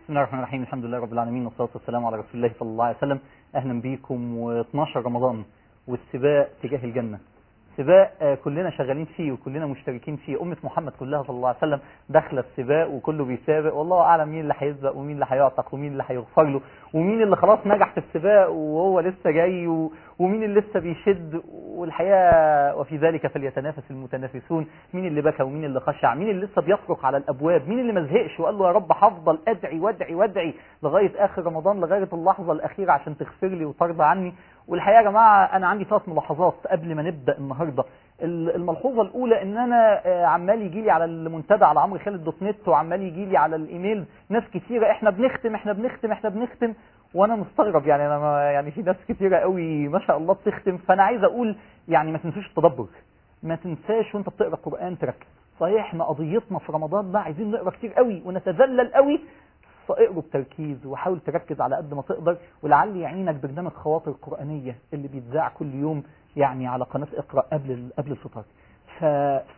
بسم الله الرحمن الرحيم الحمد لله رب العالمين والصلاة والسلام على رسول الله صلى الله عليه وسلم أهلا بيكم و12 رمضان والسباق تجاه الجنة سباق آه، كلنا شغالين فيه وكلنا مشتركين فيه أمة محمد كلها صلى الله عليه وسلم داخلة السباق وكله بيسابق والله أعلم مين اللي هيسبق ومين اللي هيعتق ومين اللي هيغفر له ومين اللي خلاص نجح في السباق وهو لسه جاي و- ومين اللي لسه بيشد والحقيقة وفي ذلك فليتنافس المتنافسون مين اللي بكى ومين اللي خشع مين اللي لسه بيطرق على الأبواب مين اللي ما زهقش وقال له يا رب هفضل أدعي وأدعي وأدعي لغاية آخر رمضان لغاية اللحظة الأخيرة عشان تغفر لي وترضى عني والحقيقة يا جماعة أنا عندي ثلاث ملاحظات قبل ما نبدأ النهاردة ال- الملحوظة الأولى إن أنا آه، عمال يجي لي على المنتدى على عمرو خالد دوت نت وعمال يجي لي على الإيميل ناس كتيرة إحنا بنختم إحنا بنختم إحنا بنختم وأنا مستغرب يعني أنا ما يعني في ناس كتيرة قوي ما شاء الله بتختم فأنا عايز أقول يعني ما تنسوش التدبر ما تنساش وأنت بتقرأ القرآن تركز صحيح احنا قضيتنا في رمضان ده عايزين نقرا كتير قوي ونتذلل قوي فاقروا بتركيز وحاول تركز على قد ما تقدر ولعل يعينك برنامج خواطر قرآنية اللي بيتذاع كل يوم يعني على قناة اقرأ قبل ال- قبل الفطار ف...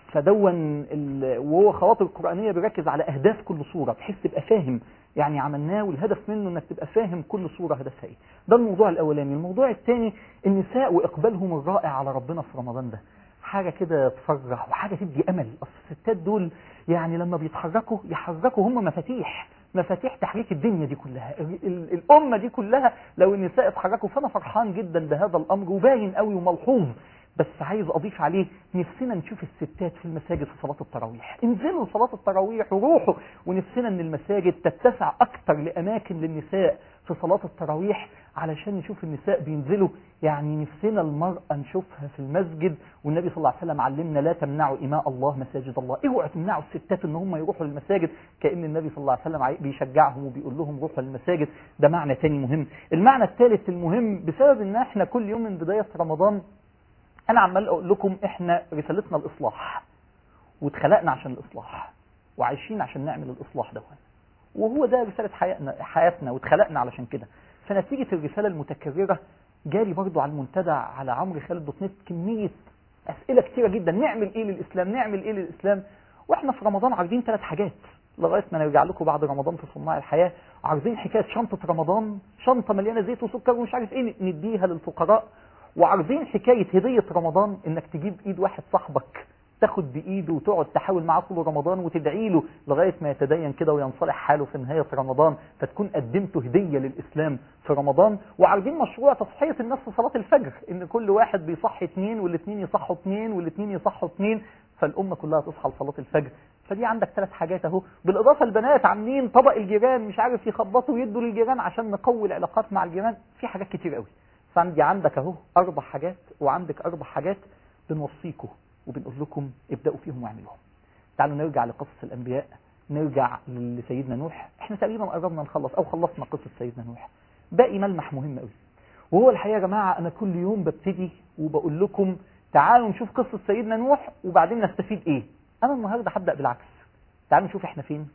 فدون ال... وهو خواطر قرآنية بيركز على أهداف كل صورة بحيث تبقى فاهم يعني عملناه والهدف منه انك تبقى فاهم كل صورة هدفها ايه ده الموضوع الاولاني الموضوع الثاني النساء واقبالهم الرائع على ربنا في رمضان ده حاجة كده تفرح وحاجة تدي أمل أصل الستات دول يعني لما بيتحركوا يحركوا هم مفاتيح مفاتيح تحريك الدنيا دي كلها ال- ال- الأمة دي كلها لو النساء اتحركوا فأنا فرحان جدا بهذا الأمر وباين قوي وملحوظ بس عايز أضيف عليه نفسنا نشوف الستات في المساجد في صلاة التراويح انزلوا صلاة التراويح وروحوا ونفسنا ان المساجد تتسع أكتر لأماكن للنساء في صلاة التراويح علشان نشوف النساء بينزلوا يعني نفسنا المرأة نشوفها في المسجد والنبي صلى الله عليه وسلم علمنا لا تمنعوا إماء الله مساجد الله اوعوا تمنعوا الستات ان هم يروحوا للمساجد كأن النبي صلى الله عليه وسلم عاي- بيشجعهم وبيقول لهم روحوا للمساجد ده معنى تاني مهم المعنى الثالث المهم بسبب ان احنا كل يوم من بداية رمضان انا عمال اقول لكم احنا رسالتنا الاصلاح واتخلقنا عشان الاصلاح وعايشين عشان نعمل الاصلاح ده وهو ده رسالة حياتنا, حياتنا واتخلقنا علشان كده فنتيجة الرسالة المتكررة جالي برضو على المنتدى على عمرو خالد دوت نت كمية أسئلة كتيرة جدا نعمل إيه للإسلام نعمل إيه للإسلام وإحنا في رمضان عارضين ثلاث حاجات لغاية ما نرجع لكم بعد رمضان في صناع الحياة عارضين حكاية شنطة رمضان شنطة مليانة زيت وسكر ومش عارف إيه نديها للفقراء وعارضين حكاية هدية رمضان إنك تجيب إيد واحد صاحبك تاخد بإيده وتقعد تحاول معاه طول رمضان وتدعي له لغاية ما يتدين كده وينصلح حاله في نهاية رمضان فتكون قدمته هدية للإسلام في رمضان وعارضين مشروع تصحية الناس في صلاة الفجر إن كل واحد بيصحي اثنين والاثنين يصحوا اثنين والاثنين يصحوا اثنين فالأمة كلها تصحى لصلاة الفجر فدي عندك ثلاث حاجات اهو بالإضافة البنات عاملين طبق الجيران مش عارف يخبطوا ويدوا للجيران عشان نقوي العلاقات مع الجيران في حاجات كتير قوي فعندي عندك اهو أربع حاجات وعندك أربع حاجات بنوصيكم وبنقول لكم ابدأوا فيهم واعملوهم تعالوا نرجع لقصص الأنبياء نرجع لسيدنا نوح احنا تقريبا قربنا نخلص أو خلصنا قصة سيدنا نوح باقي ملمح مهم قوي وهو الحقيقة يا جماعة أنا كل يوم ببتدي وبقول لكم تعالوا نشوف قصة سيدنا نوح وبعدين نستفيد إيه أنا النهاردة هبدأ بالعكس تعالوا نشوف إحنا فين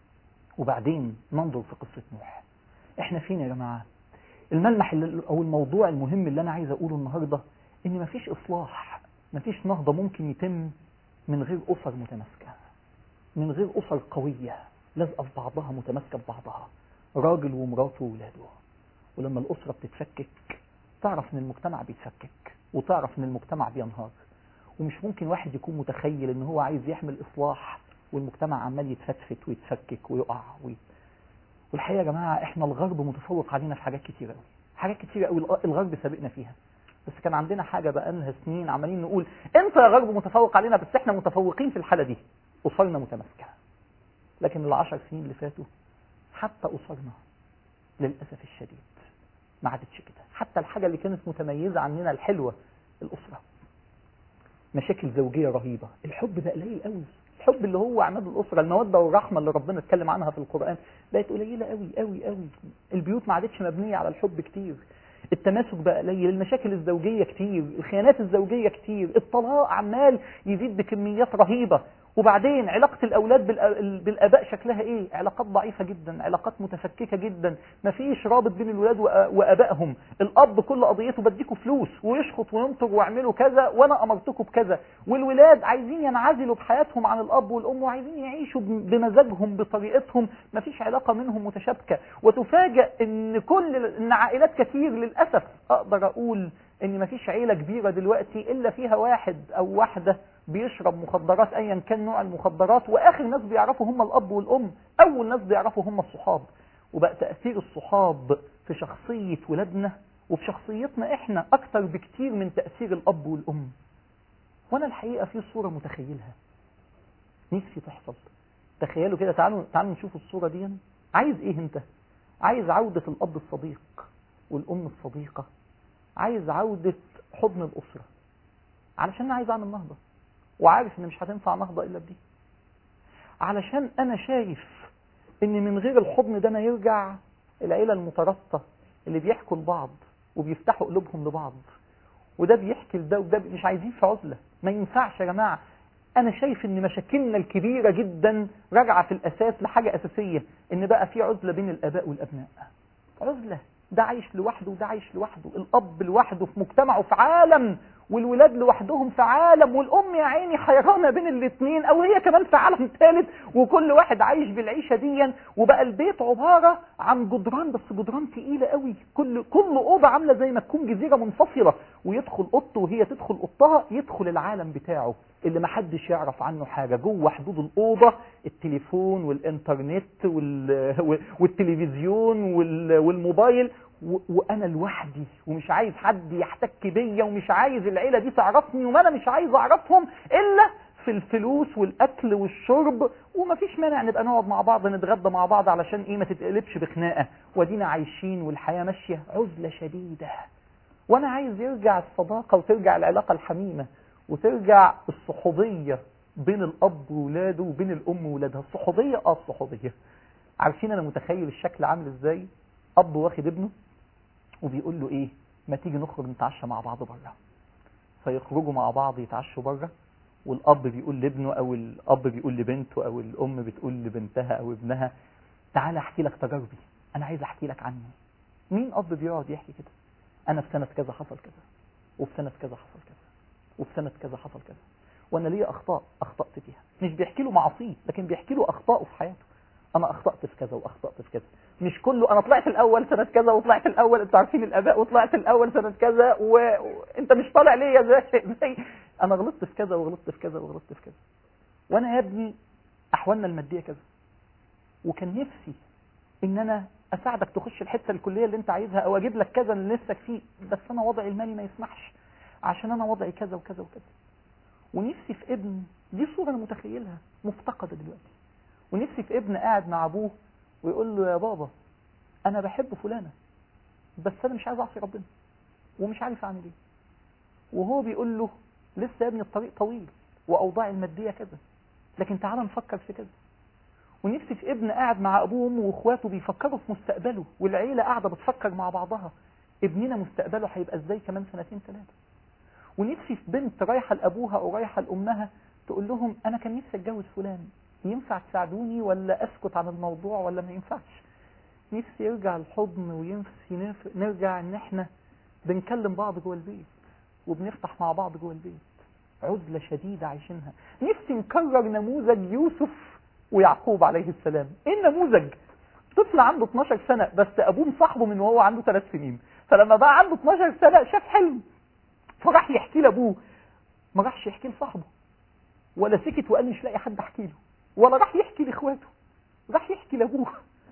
وبعدين ننظر في قصة نوح إحنا فين يا جماعة الملمح اللي أو الموضوع المهم اللي أنا عايز أقوله النهاردة إن مفيش إصلاح مفيش نهضة ممكن يتم من غير أسر متماسكة من غير أسر قوية لازقة في بعضها متماسكة في بعضها راجل ومراته وولاده ولما الأسرة بتتفكك تعرف إن المجتمع بيتفكك وتعرف إن المجتمع بينهار ومش ممكن واحد يكون متخيل إن هو عايز يعمل إصلاح والمجتمع عمال يتفتفت ويتفكك ويقع وي... والحقيقة يا جماعة إحنا الغرب متفوق علينا في حاجات كتيرة قوي حاجات كتيرة قوي الغرب سابقنا فيها بس كان عندنا حاجة بقى لها سنين عمالين نقول انت يا غرب متفوق علينا بس احنا متفوقين في الحالة دي أسرنا متماسكة لكن العشر سنين اللي فاتوا حتى أسرنا للأسف الشديد ما عادتش كده حتى الحاجة اللي كانت متميزة عننا الحلوة الأسرة مشاكل زوجية رهيبة الحب بقى قليل قوي الحب اللي هو عماد الأسرة المودة والرحمة اللي ربنا اتكلم عنها في القرآن بقت قليلة قوي قوي قوي البيوت ما عادتش مبنية على الحب كتير التماسك بقى قليل المشاكل الزوجية كتير الخيانات الزوجية كتير الطلاق عمال يزيد بكميات رهيبة وبعدين علاقة الأولاد بالأ- بالآباء شكلها إيه؟ علاقات ضعيفة جدا علاقات متفككة جدا مفيش رابط بين الولاد وآ- وآبائهم الأب كل قضيته بديكوا فلوس ويشخط وينطر واعملوا كذا وأنا أمرتكم بكذا والولاد عايزين ينعزلوا بحياتهم عن الأب والأم وعايزين يعيشوا بم- بمزاجهم بطريقتهم مفيش علاقة منهم متشابكة وتفاجأ إن كل إن عائلات كتير للأسف أقدر أقول إن مفيش عيلة كبيرة دلوقتي إلا فيها واحد أو واحدة بيشرب مخدرات ايا كان نوع المخدرات واخر ناس بيعرفوا هم الاب والام اول ناس بيعرفوا هم الصحاب وبقى تاثير الصحاب في شخصيه ولادنا وفي شخصيتنا احنا اكتر بكتير من تاثير الاب والام وانا الحقيقه في صوره متخيلها نفسي تحصل تخيلوا كده تعالوا تعالوا نشوف الصوره دي عايز ايه انت عايز عوده الاب الصديق والام الصديقه عايز عوده حضن الاسره علشان انا عايز اعمل نهضه وعارف ان مش هتنفع نهضة الا بدي علشان انا شايف ان من غير الحضن ده ما يرجع العيلة المترابطة اللي بيحكوا لبعض وبيفتحوا قلوبهم لبعض وده بيحكي لده وده مش عايزين في عزلة ما ينفعش يا جماعة انا شايف ان مشاكلنا الكبيرة جدا راجعة في الاساس لحاجة اساسية ان بقى في عزلة بين الاباء والابناء عزلة ده عايش لوحده وده عايش لوحده الاب لوحده في مجتمعه في عالم والولاد لوحدهم في عالم والام يا عيني حيرانه بين الاثنين او هي كمان في عالم ثالث وكل واحد عايش بالعيشه دي وبقى البيت عباره عن جدران بس جدران تقيله قوي كل كل اوضه عامله زي ما تكون جزيره منفصله ويدخل اوضته وهي تدخل اوضتها يدخل العالم بتاعه اللي ما حدش يعرف عنه حاجه جوه حدود الاوضه التليفون والانترنت وال... والتلفزيون وال... والموبايل و... وانا لوحدي ومش عايز حد يحتك بيا ومش عايز العيله دي تعرفني وما انا مش عايز اعرفهم الا في الفلوس والاكل والشرب ومفيش مانع نبقى نقعد مع بعض نتغدى مع بعض علشان ايه ما تتقلبش بخناقه وادينا عايشين والحياه ماشيه عزله شديده وانا عايز يرجع الصداقه وترجع العلاقه الحميمه وترجع الصحوبيه بين الاب وولاده وبين الام وولادها الصحوبيه اه الصحوبيه عارفين انا متخيل الشكل عامل ازاي اب واخد ابنه وبيقول له ايه ما تيجي نخرج نتعشى مع بعض بره فيخرجوا مع بعض يتعشوا بره والاب بيقول لابنه او الاب بيقول لبنته او الام بتقول لبنتها او ابنها تعالى احكي لك تجاربي انا عايز احكي لك عني مين اب بيقعد يحكي كده انا في سنه كذا حصل كذا وفي سنه كذا حصل كذا وفي سنه كذا حصل كذا وانا ليا اخطاء اخطات فيها مش بيحكي له معاصيه لكن بيحكي له اخطائه في حياته انا اخطات في كذا واخطات في كذا مش كله انا طلعت الاول سنه كذا وطلعت الاول انتوا عارفين الاباء وطلعت الاول سنه كذا و... وانت مش طالع ليه زي زي انا غلطت في كذا وغلطت في كذا وغلطت في كذا وانا يا ابني احوالنا الماديه كذا وكان نفسي ان انا اساعدك تخش الحته الكليه اللي انت عايزها او اجيب لك كذا اللي نفسك فيه بس انا وضعي المالي ما يسمحش عشان انا وضعي كذا وكذا وكذا ونفسي في ابن دي صوره انا متخيلها مفتقده دلوقتي ونفسي في ابن قاعد مع ابوه ويقول له يا بابا انا بحب فلانه بس انا مش عايز اعصي ربنا ومش عارف اعمل ايه وهو بيقول له لسه يا ابني الطريق طويل واوضاعي الماديه كذا لكن تعال نفكر في كذا ونفسي في ابن قاعد مع ابوه وامه واخواته بيفكروا في مستقبله والعيله قاعده بتفكر مع بعضها ابننا مستقبله هيبقى ازاي كمان سنتين ثلاثه ونفسي في بنت رايحه لابوها او رايحه لامها تقول لهم انا كان نفسي اتجوز فلان ينفع تساعدوني ولا اسكت عن الموضوع ولا ما ينفعش نفسي يرجع الحضن ونفسي نرجع ان احنا بنكلم بعض جوه البيت وبنفتح مع بعض جوه البيت عزلة شديدة عايشينها نفسي نكرر نموذج يوسف ويعقوب عليه السلام ايه النموذج طفل عنده 12 سنة بس ابوه مصاحبه من وهو عنده 3 سنين فلما بقى عنده 12 سنة شاف حلم فراح يحكي لابوه ما راحش يحكي لصاحبه ولا سكت وقال مش لاقي حد احكي له ولا راح يحكي لاخواته راح يحكي لابوه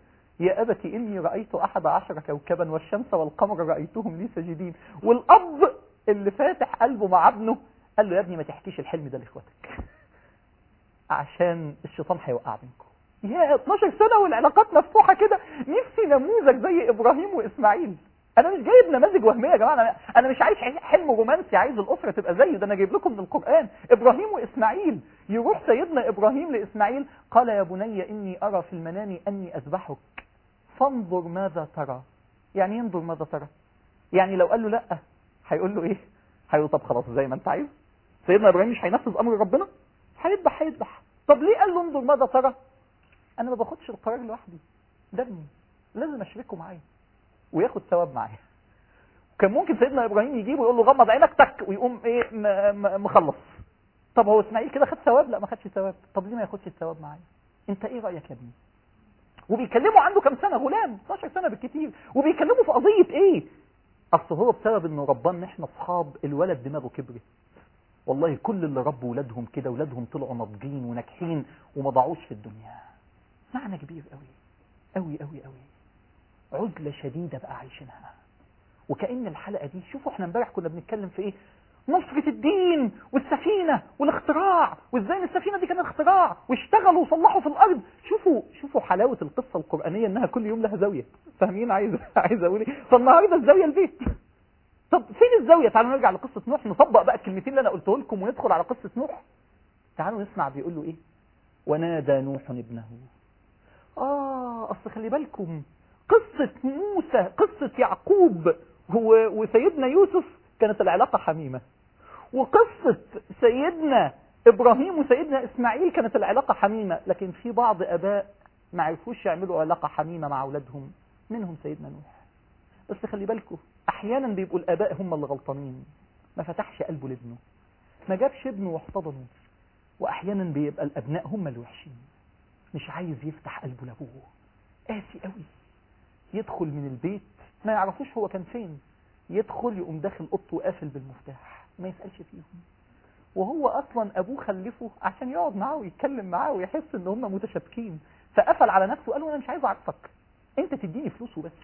يا أبت إني رأيت أحد عشر كوكبا والشمس والقمر رأيتهم لي ساجدين والأب اللي فاتح قلبه مع ابنه قال له يا ابني ما تحكيش الحلم ده لاخواتك عشان الشيطان هيوقع بينكم يا 12 سنة والعلاقات مفتوحة كده نفسي نموذج زي إبراهيم وإسماعيل انا مش جايب نماذج وهميه يا جماعه انا انا مش عايز حلم رومانسي عايز الاسره تبقى زي ده انا جايب لكم من القران ابراهيم واسماعيل يروح سيدنا ابراهيم لاسماعيل قال يا بني اني ارى في المنام اني اذبحك فانظر ماذا ترى يعني ينظر ماذا ترى يعني لو قال له لا هيقول له ايه هيقول له طب خلاص زي ما انت عايز سيدنا ابراهيم مش هينفذ امر ربنا هيذبح هيذبح طب ليه قال له انظر ماذا ترى انا ما باخدش القرار لوحدي ده ابني لازم اشركه معايا وياخد ثواب معايا كان ممكن سيدنا ابراهيم يجيبه ويقول له غمض عينك تك ويقوم ايه م- م- مخلص طب هو اسماعيل كده خد ثواب لا ما خدش ثواب طب ليه ما ياخدش الثواب معايا انت ايه رايك يا ابني وبيكلموا عنده كام سنه غلام 12 سنه بالكتير وبيكلموا في قضيه ايه اصل هو بسبب انه ربنا احنا اصحاب الولد دماغه كبرت والله كل اللي ربوا ولادهم كده ولادهم طلعوا ناضجين وناجحين وما ضاعوش في الدنيا معنى كبير قوي قوي قوي قوي عزله شديده بقى عايشينها وكأن الحلقة دي شوفوا احنا امبارح كنا بنتكلم في ايه نصرة الدين والسفينة والاختراع وازاي ان السفينة دي كانت اختراع واشتغلوا وصلحوا في الارض شوفوا شوفوا حلاوة القصة القرآنية انها كل يوم لها زاوية فاهمين عايز عايز اقول ايه فالنهارده الزاوية البيت طب فين الزاوية تعالوا نرجع لقصة نوح نطبق بقى الكلمتين اللي انا قلته لكم وندخل على قصة نوح تعالوا نسمع بيقول له ايه ونادى نوح ابنه اه اصل خلي بالكم قصة موسى قصة يعقوب هو وسيدنا يوسف كانت العلاقة حميمة وقصة سيدنا إبراهيم وسيدنا إسماعيل كانت العلاقة حميمة لكن في بعض أباء ما عرفوش يعملوا علاقة حميمة مع أولادهم منهم سيدنا نوح بس خلي بالكم أحيانا بيبقوا الآباء هم اللي غلطانين ما فتحش قلبه لابنه ما جابش ابنه واحتضنه وأحيانا بيبقى الأبناء هم اللي وحشين مش عايز يفتح قلبه لأبوه قاسي قوي يدخل من البيت ما يعرفوش هو كان فين يدخل يقوم داخل اوضته وقافل بالمفتاح ما يسألش فيهم وهو اصلا ابوه خلفه عشان يقعد معاه ويتكلم معاه ويحس ان هم متشابكين فقفل على نفسه وقال له انا مش عايز اعرفك انت تديني فلوس وبس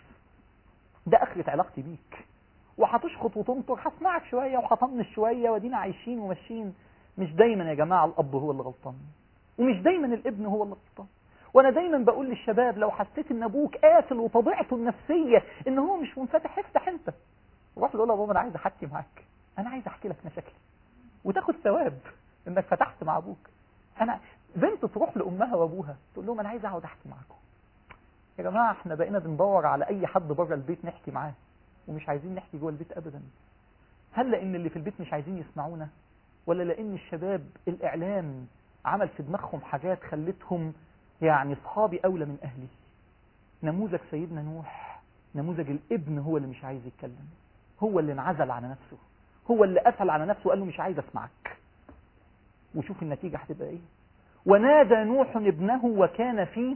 ده اخرة علاقتي بيك وهتشخط وتنطر هسمعك شويه وهطنش شويه وادينا عايشين وماشيين مش دايما يا جماعه الاب هو اللي غلطان ومش دايما الابن هو اللي غلطان وانا دايما بقول للشباب لو حسيت ان ابوك قاتل وطبيعته النفسيه ان هو مش منفتح افتح انت روح له يا بابا انا عايز احكي معاك انا عايز احكي لك مشاكلي وتاخد ثواب انك فتحت مع ابوك انا بنت تروح لامها وابوها تقول لهم انا عايز اقعد احكي معاكم يا جماعه احنا بقينا بندور على اي حد بره البيت نحكي معاه ومش عايزين نحكي جوه البيت ابدا هل لان اللي في البيت مش عايزين يسمعونا ولا لان الشباب الاعلام عمل في دماغهم حاجات خلتهم يعني صحابي اولى من اهلي نموذج سيدنا نوح نموذج الابن هو اللي مش عايز يتكلم هو اللي انعزل على نفسه هو اللي قفل على نفسه وقال له مش عايز اسمعك وشوف النتيجة هتبقى ايه ونادى نوح ابنه وكان في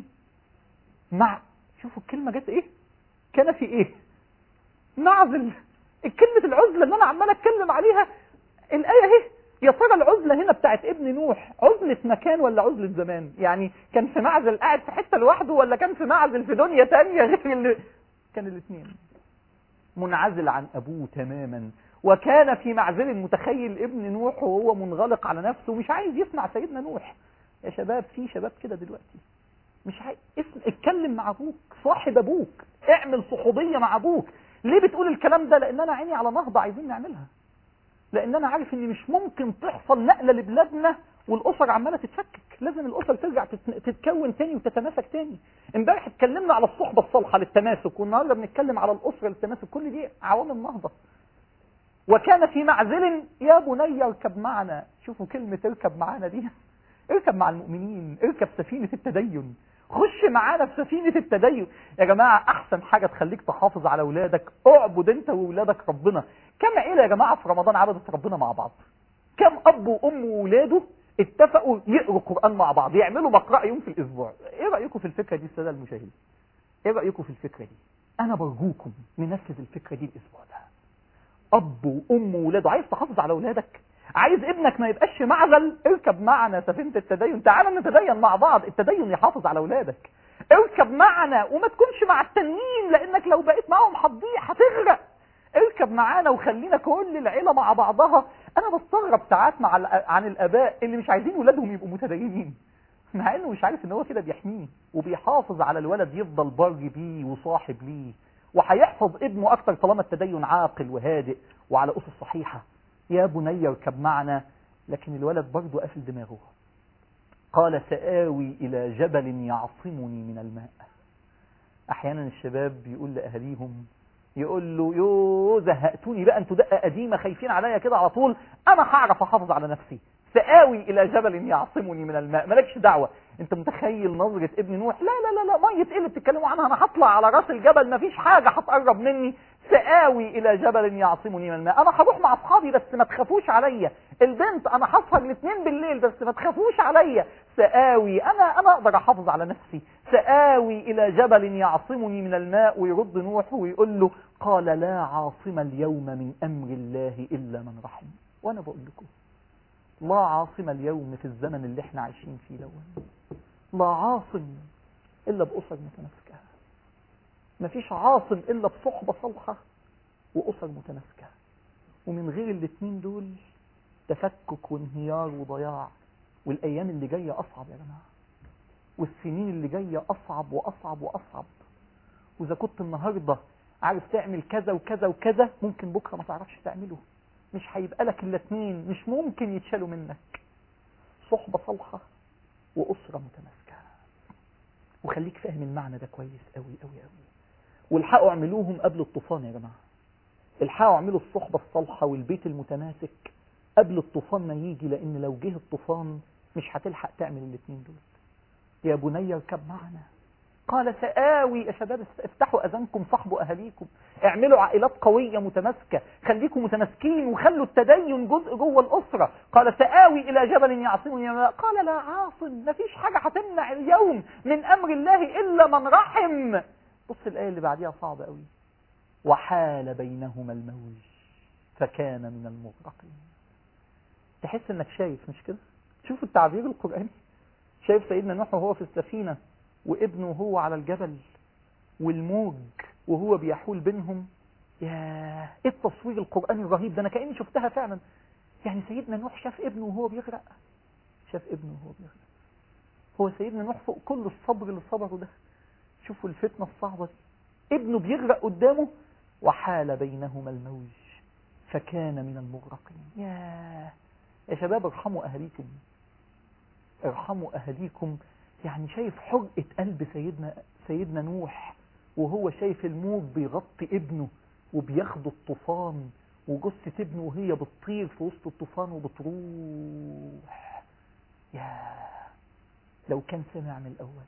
مع شوفوا الكلمة جت ايه كان في ايه معزل الكلمة العزلة اللي انا عمال اتكلم عليها الآية اهي يا ترى العزلة هنا بتاعت ابن نوح عزلة مكان ولا عزلة زمان يعني كان في معزل قاعد في حتة لوحده ولا كان في معزل في دنيا تانية غير اللي كان الاثنين منعزل عن أبوه تماما وكان في معزل متخيل ابن نوح وهو منغلق على نفسه مش عايز يسمع سيدنا نوح يا شباب في شباب كده دلوقتي مش عايز اسم اتكلم مع ابوك صاحب ابوك اعمل صحوبية مع ابوك ليه بتقول الكلام ده لان انا عيني على نهضة عايزين نعملها لان انا عارف ان مش ممكن تحصل نقلة لبلادنا والاسر عمالة تتفكك لازم الاسر ترجع تت- تتكون تاني وتتماسك تاني امبارح اتكلمنا على الصحبة الصالحة للتماسك والنهارده بنتكلم على الاسرة للتماسك كل دي عوامل نهضة وكان في معزل يا بني اركب معنا شوفوا كلمة اركب معنا دي اركب مع المؤمنين اركب سفينة التدين خش معانا في سفينة التدين يا جماعة احسن حاجة تخليك تحافظ على اولادك اعبد انت واولادك ربنا كم عيلة يا جماعة في رمضان عبدت ربنا مع بعض كم اب وام وولاده اتفقوا يقروا القرآن مع بعض يعملوا مقرأة يوم في الاسبوع ايه رأيكم في الفكرة دي السادة المشاهدين ايه رأيكم في الفكرة دي انا برجوكم ننفذ الفكرة دي الاسبوع ده اب وام وولاده عايز تحافظ على اولادك عايز ابنك ما يبقاش في معزل اركب معنا سفينه التدين تعالى نتدين مع بعض التدين يحافظ على اولادك اركب معنا وما تكونش مع التانيين لانك لو بقيت معاهم هتضيع هتغرق اركب معانا وخلينا كل العيله مع بعضها انا بستغرب ساعات مع الأ- عن الاباء اللي مش عايزين ولادهم يبقوا متدينين مع انه مش عارف ان هو كده بيحميه وبيحافظ على الولد يفضل بر بيه وصاحب ليه وهيحفظ ابنه اكتر طالما التدين عاقل وهادئ وعلى اسس صحيحه يا بني اركب معنا لكن الولد برضه قافل دماغه قال سآوي إلى جبل يعصمني من الماء أحيانا الشباب بيقول لأهاليهم يقول له يو زهقتوني بقى انتوا دقة قديمة خايفين عليا كده على طول أنا هعرف أحافظ على نفسي سآوي إلى جبل يعصمني من الماء مالكش دعوة انت متخيل نظرة ابن نوح لا لا لا لا مية ايه اللي بتتكلموا عنها انا هطلع على راس الجبل مفيش حاجة هتقرب مني سآوي إلى جبل يعصمني من الماء أنا هروح مع أصحابي بس ما تخافوش عليا البنت أنا هسهر الاثنين بالليل بس ما تخافوش عليا سآوي أنا أنا أقدر أحافظ على نفسي سآوي إلى جبل يعصمني من الماء ويرد نوح ويقول له قال لا عاصم اليوم من أمر الله إلا من رحم وأنا بقول لكم لا عاصم اليوم في الزمن اللي احنا عايشين فيه دون لا عاصم إلا بأسر متمسكة مفيش عاصم إلا بصحبة صالحة وأسر متماسكة ومن غير الاتنين دول تفكك وانهيار وضياع والأيام اللي جاية أصعب يا جماعة والسنين اللي جاية أصعب وأصعب وأصعب وإذا كنت النهاردة عارف تعمل كذا وكذا وكذا ممكن بكرة ما تعرفش تعمله مش هيبقى لك إلا اتنين مش ممكن يتشالوا منك صحبة صالحة وأسرة متماسكة وخليك فاهم المعنى ده كويس قوي قوي قوي والحقوا اعملوهم قبل الطوفان يا جماعة الحقوا اعملوا الصحبة الصالحة والبيت المتماسك قبل الطوفان ما يجي لان لو جه الطوفان مش هتلحق تعمل الاثنين دول يا بني اركب معنا قال سآوي يا شباب افتحوا اذانكم صاحبوا اهاليكم اعملوا عائلات قوية متماسكة خليكم متماسكين وخلوا التدين جزء جوه الاسرة قال سآوي الى جبل يعصمني من قال لا عاصم مفيش حاجة هتمنع اليوم من امر الله الا من رحم بص الآية اللي بعديها صعبة قوي وحال بينهما الموج فكان من المغرقين تحس انك شايف مش كده شوف التعبير القرآني شايف سيدنا نوح وهو في السفينة وابنه وهو على الجبل والموج وهو بيحول بينهم يا ايه التصوير القرآني الرهيب ده انا كأني شفتها فعلا يعني سيدنا نوح شاف ابنه وهو بيغرق شاف ابنه وهو بيغرق هو سيدنا نوح فوق كل الصبر اللي صبره ده شوفوا الفتنة الصعبة دي ابنه بيغرق قدامه وحال بينهما الموج فكان من المغرقين يا يا شباب ارحموا أهليكم ارحموا أهليكم يعني شايف حرقة قلب سيدنا سيدنا نوح وهو شايف الموج بيغطي ابنه وبياخدوا الطوفان وجثة ابنه وهي بتطير في وسط الطوفان وبتروح يا لو كان سمع من الأول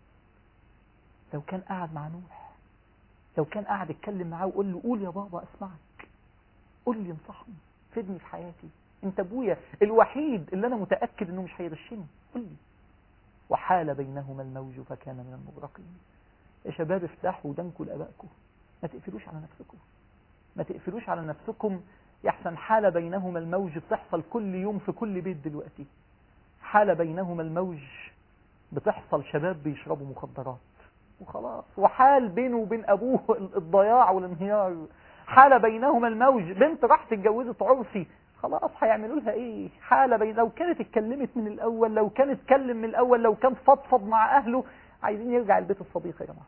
لو كان قاعد مع نوح لو كان قاعد يتكلم معاه ويقول له قول يا بابا اسمعك قول لي انصحني فدني في حياتي انت ابويا الوحيد اللي انا متأكد انه مش هيغشني قول لي وحال بينهما الموج فكان من المغرقين يا شباب افتحوا ودنكم لابائكم ما تقفلوش على نفسكم ما تقفلوش على نفسكم يحسن حال بينهما الموج بتحصل كل يوم في كل بيت دلوقتي حال بينهما الموج بتحصل شباب بيشربوا مخدرات وخلاص وحال بينه وبين ابوه الضياع والانهيار حال بينهما الموج بنت راحت اتجوزت عرفي خلاص هيعملوا لها ايه حاله بين لو كانت اتكلمت من الاول لو كان اتكلم من الاول لو كان فضفض مع اهله عايزين يرجع البيت الصديق يا جماعه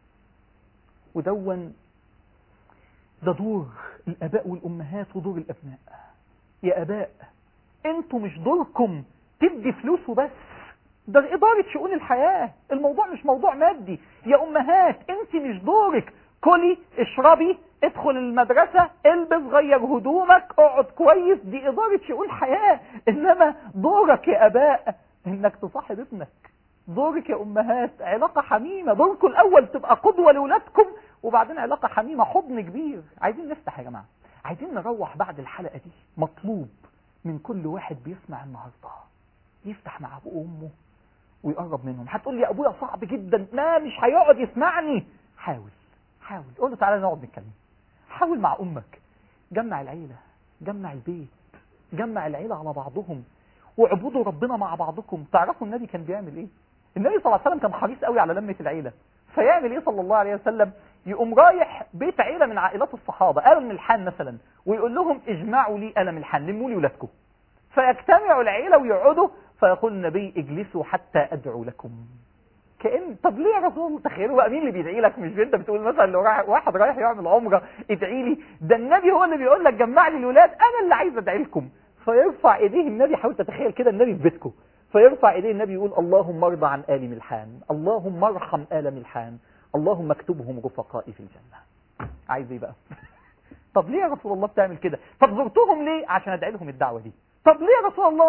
ودون ده دور الاباء والامهات ودور الابناء يا اباء انتوا مش دوركم تدي فلوس وبس ده إدارة شؤون الحياة الموضوع مش موضوع مادي يا أمهات أنت مش دورك كلي اشربي ادخل المدرسة البس غير هدومك اقعد كويس دي إدارة شؤون حياة إنما دورك يا أباء إنك تصاحب ابنك دورك يا أمهات علاقة حميمة دوركم الأول تبقى قدوة لأولادكم وبعدين علاقة حميمة حضن كبير عايزين نفتح يا جماعة عايزين نروح بعد الحلقة دي مطلوب من كل واحد بيسمع النهاردة يفتح مع أبوه وأمه ويقرب منهم هتقول لي يا ابويا صعب جدا لا مش هيقعد يسمعني حاول حاول قول له تعالى نقعد نتكلم حاول مع امك جمع العيله جمع البيت جمع العيله على بعضهم واعبدوا ربنا مع بعضكم تعرفوا النبي كان بيعمل ايه النبي صلى الله عليه وسلم كان حريص قوي على لمه العيله فيعمل ايه صلى الله عليه وسلم يقوم رايح بيت عيله من عائلات الصحابه آل ملحان مثلا ويقول لهم اجمعوا لي آل ملحان لموا لي ولادكم فيجتمعوا العيله ويقعدوا فيقول النبي اجلسوا حتى ادعو لكم كأن طب ليه يا رسول الله تخيلوا بقى مين اللي بيدعي لك مش انت بتقول مثلا لو رايح واحد رايح يعمل عمره ادعي لي ده النبي هو اللي بيقول لك جمع لي الولاد انا اللي عايز ادعي لكم فيرفع ايديه النبي حاول تتخيل كده النبي في بيتكم فيرفع ايديه النبي يقول اللهم ارضى عن ال ملحان اللهم ارحم ال ملحان اللهم اكتبهم رفقائي في الجنه عايز ايه بقى طب ليه يا رسول الله بتعمل كده طب زرتهم ليه عشان ادعي لهم الدعوه دي طب ليه يا رسول الله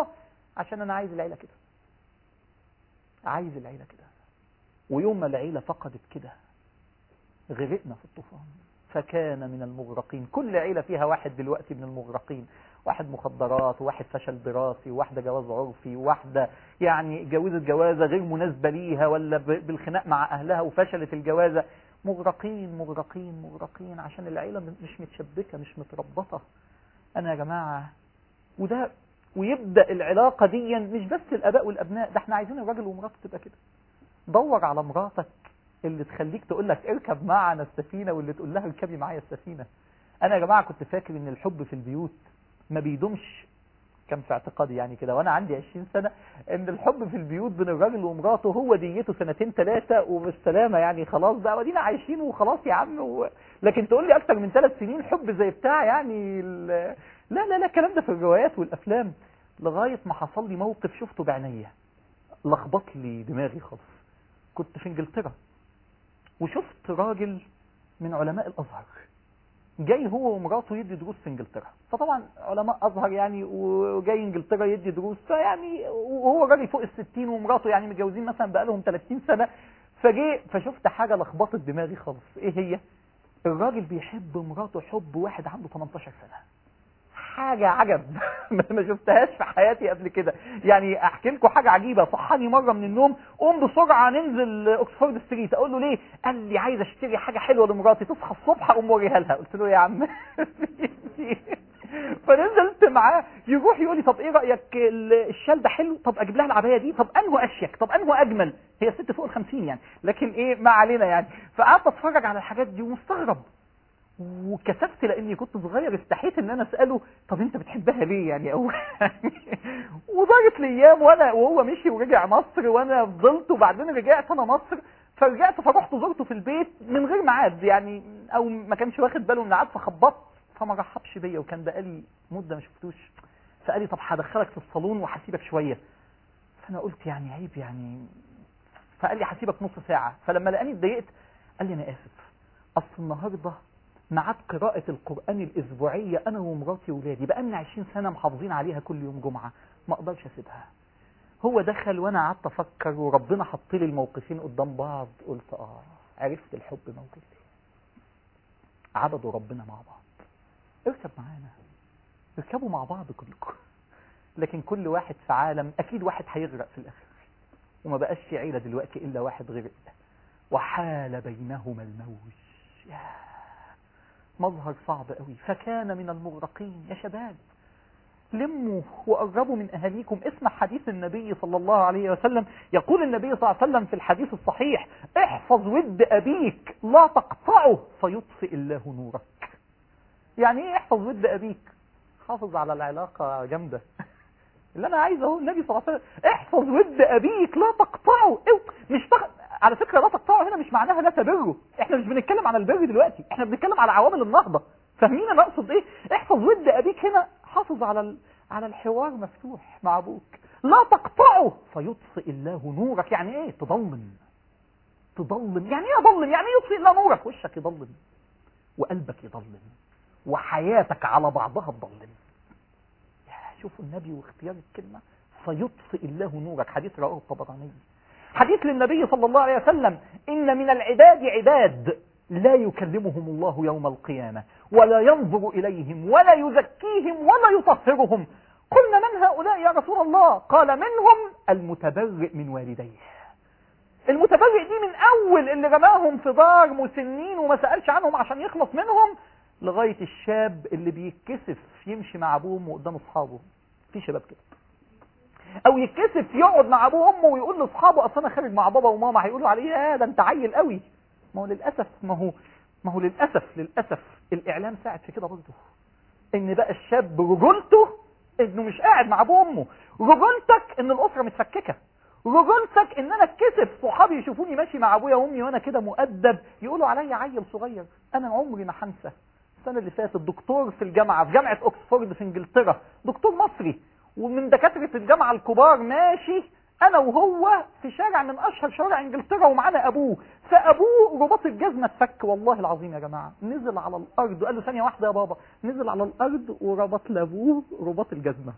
عشان انا عايز العيله كده عايز العيله كده ويوم ما العيله فقدت كده غرقنا في الطوفان فكان من المغرقين كل عيلة فيها واحد دلوقتي من المغرقين واحد مخدرات وواحد فشل دراسي وواحدة جواز عرفي وواحدة يعني جوزت جوازة غير مناسبة ليها ولا ب- بالخناق مع أهلها وفشلت الجوازة مغرقين مغرقين مغرقين عشان العيلة م- مش متشبكة مش متربطة أنا يا جماعة وده ويبدأ العلاقة دي مش بس الآباء والأبناء ده احنا عايزين الراجل ومراته تبقى كده دور على مراتك اللي تخليك تقول لك اركب معنا السفينة واللي تقول لها اركبي معايا السفينة انا يا جماعة كنت فاكر ان الحب في البيوت ما بيدومش كان في اعتقادي يعني كده وانا عندي 20 سنة ان الحب في البيوت بين الراجل ومراته هو ديته سنتين ثلاثة وبالسلامة يعني خلاص بقى ودينا عايشين وخلاص يا عم و... لكن تقول لي اكتر من ثلاث سنين حب زي بتاع يعني ال... لا لا لا الكلام ده في الروايات والافلام لغاية ما حصل لي موقف شفته بعينيا لخبط لي دماغي خالص كنت في انجلترا وشفت راجل من علماء الازهر جاي هو ومراته يدي دروس في انجلترا فطبعا علماء ازهر يعني وجاي انجلترا يدي دروس فيعني وهو راجل فوق الستين ومراته يعني متجوزين مثلا بقالهم 30 سنه فجي فشفت حاجه لخبطت دماغي خالص ايه هي الراجل بيحب مراته حب واحد عنده 18 سنه حاجة عجب ما شفتهاش في حياتي قبل كده يعني احكي لكم حاجة عجيبة صحاني مرة من النوم قوم بسرعة ننزل اوكسفورد ستريت اقول له ليه قال لي عايز اشتري حاجة حلوة لمراتي تصحى الصبح اقوم اوريها لها قلت له يا عم فنزلت معاه يروح يقول لي طب ايه رايك ال- الشال ده حلو طب اجيب لها العبايه دي طب انه اشيك طب انه اجمل هي ست فوق الخمسين يعني لكن ايه ما علينا يعني فقعدت اتفرج على الحاجات دي ومستغرب وكسفت لاني كنت صغير استحيت ان انا اساله طب انت بتحبها ليه يعني او وضاقت لي ايام وانا وهو مشي ورجع مصر وانا فضلت وبعدين رجعت انا مصر فرجعت فرحت زرته في البيت من غير ميعاد يعني او ما كانش واخد باله من الميعاد فخبطت فما رحبش بيا وكان بقالي مده ما شفتوش فقال لي طب هدخلك في الصالون وهسيبك شويه فانا قلت يعني عيب يعني فقال لي هسيبك نص ساعه فلما لقاني اتضايقت قال لي انا اسف اصل النهارده ميعاد قراءة القرآن الأسبوعية أنا ومراتي وولادي بقالنا 20 سنة محافظين عليها كل يوم جمعة ما أقدرش أسيبها هو دخل وأنا قعدت أفكر وربنا حط لي الموقفين قدام بعض قلت آه عرفت الحب موجود ليه عبدوا ربنا مع بعض اركب معانا اركبوا مع بعض كلكم لكن كل واحد في عالم أكيد واحد هيغرق في الآخر وما بقاش في عيلة دلوقتي إلا واحد غرق وحال بينهما الموج ياه مظهر صعب قوي فكان من المغرقين يا شباب لموا وقربوا من أهاليكم اسمع حديث النبي صلى الله عليه وسلم يقول النبي صلى الله عليه وسلم في الحديث الصحيح احفظ ود أبيك لا تقطعه فيطفئ الله نورك يعني ايه احفظ ود أبيك حافظ على العلاقة جامدة اللي انا عايزه اهو النبي صلى الله عليه وسلم احفظ ود ابيك لا تقطعه إيه؟ مش تق... على فكره لا تقطعه هنا مش معناها لا تبره احنا مش بنتكلم على البر دلوقتي احنا بنتكلم على عوامل النهضه فاهمين انا اقصد ايه احفظ ود ابيك هنا حافظ على ال... على الحوار مفتوح مع ابوك لا تقطعه فيطفئ الله نورك يعني ايه تضلم تضلم يعني ايه اضلم يعني ايه يطفئ الله نورك وشك يضلم وقلبك يضلم وحياتك على بعضها تضلم يا شوفوا النبي واختيار الكلمة فيطفئ الله نورك حديث رواه الطبراني حديث للنبي صلى الله عليه وسلم إن من العباد عباد لا يكلمهم الله يوم القيامة ولا ينظر إليهم ولا يزكيهم ولا يطهرهم قلنا من هؤلاء يا رسول الله قال منهم المتبرئ من والديه المتبرئ دي من أول اللي رماهم في دار مسنين وما سألش عنهم عشان يخلص منهم لغاية الشاب اللي بيتكسف يمشي مع أبوه وأمه قدام أصحابه في شباب كده أو يتكسف يقعد مع أبوه وأمه ويقول لأصحابه أصل أنا خارج مع بابا وماما هيقولوا عليه يا ده أنت عيل قوي ما هو للأسف ما هو ما هو للأسف للأسف الإعلام ساعد في كده برضه إن بقى الشاب رجولته إنه مش قاعد مع أبوه وأمه رجولتك إن الأسرة متفككة رجولتك ان انا اتكسف صحابي يشوفوني ماشي مع ابويا وامي وانا كده مؤدب يقولوا عليا عيل صغير انا عمري ما هنسى السنه اللي فاتت دكتور في الجامعه في جامعه اوكسفورد في انجلترا دكتور مصري ومن دكاتره الجامعه الكبار ماشي انا وهو في شارع من اشهر شوارع انجلترا ومعانا ابوه فابوه رباط الجزمه اتفك والله العظيم يا جماعه نزل على الارض وقال له ثانيه واحده يا بابا نزل على الارض وربط لابوه رباط الجزمه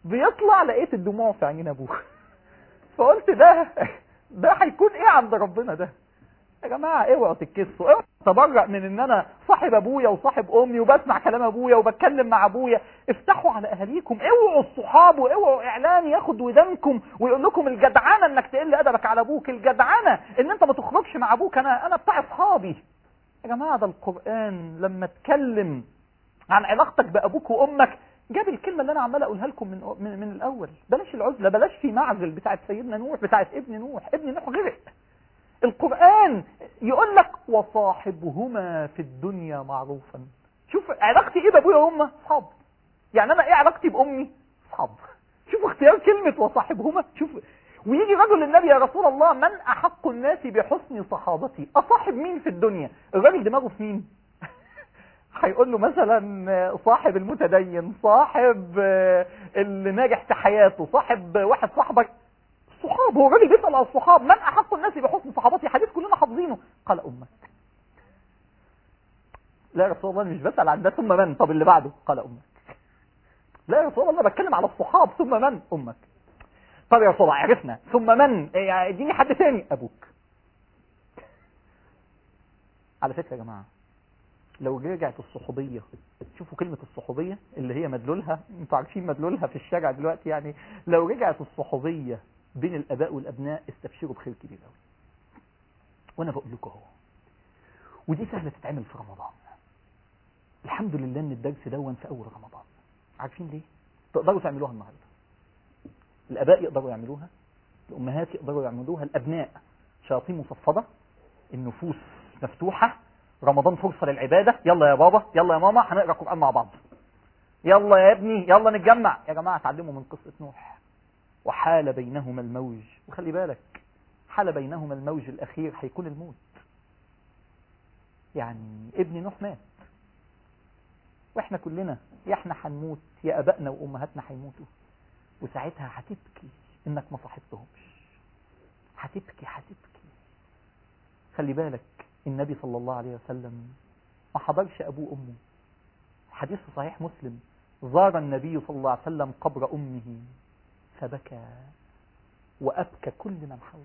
بيطلع لقيت الدموع في عينين ابوه فقلت ده ده هيكون ايه عند ربنا ده يا جماعه اوعوا تتكسوا اوعوا تبرأ من ان انا صاحب ابويا وصاحب امي وبسمع كلام ابويا وبتكلم مع ابويا افتحوا على اهاليكم اوعوا الصحاب واوعوا اعلان ياخد ودانكم ويقول لكم الجدعنه انك تقل ادبك على ابوك الجدعنه ان انت ما تخرجش مع ابوك انا انا بتاع اصحابي يا جماعه ده القران لما اتكلم عن علاقتك بابوك وامك جاب الكلمه اللي انا عمال اقولها لكم من من, من الاول بلاش العزله بلاش في معزل بتاعت سيدنا نوح بتاعت ابن نوح ابن نوح غرق القرآن يقول لك وصاحبهما في الدنيا معروفا شوف علاقتي ايه بابويا وامي اصحاب يعني انا ايه علاقتي بامي اصحاب شوف اختيار كلمة وصاحبهما شوف ويجي رجل للنبي يا رسول الله من احق الناس بحسن صحابتي اصاحب مين في الدنيا الراجل دماغه في مين هيقول له مثلا صاحب المتدين صاحب اللي ناجح في حياته صاحب واحد صاحبك الصحاب هو الراجل بيسأل على الصحاب من أحق الناس بحسن صحابتي حديث كلنا حافظينه قال أمك لا يا رسول الله مش بسأل عن ده ثم من طب اللي بعده قال أمك لا يا رسول الله أنا بتكلم على الصحاب ثم من أمك طب يا رسول الله عرفنا ثم من يعني اديني حد تاني أبوك على فكرة يا جماعة لو رجعت الصحوبية شوفوا كلمة الصحوبية اللي هي مدلولها انتوا عارفين مدلولها في الشارع دلوقتي يعني لو رجعت الصحوبية بين الاباء والابناء استبشروا بخير كبير قوي وانا بقول لكم اهو ودي سهله تتعمل في رمضان الحمد لله ان الدرس دون في اول رمضان عارفين ليه تقدروا تعملوها النهارده الاباء يقدروا يعملوها الامهات يقدروا يعملوها الابناء شياطين مصفده النفوس مفتوحه رمضان فرصه للعباده يلا يا بابا يلا يا ماما هنقرا قران مع بعض يلا يا ابني يلا نتجمع يا جماعه اتعلموا من قصه نوح وحال بينهما الموج وخلي بالك حال بينهما الموج الأخير هيكون الموت يعني ابن نوح مات واحنا كلنا يا احنا هنموت يا ابائنا وامهاتنا هيموتوا وساعتها هتبكي انك ما صاحبتهمش هتبكي هتبكي خلي بالك النبي صلى الله عليه وسلم ما حضرش ابوه وامه حديث صحيح مسلم زار النبي صلى الله عليه وسلم قبر امه فبكى وأبكى كل من حوله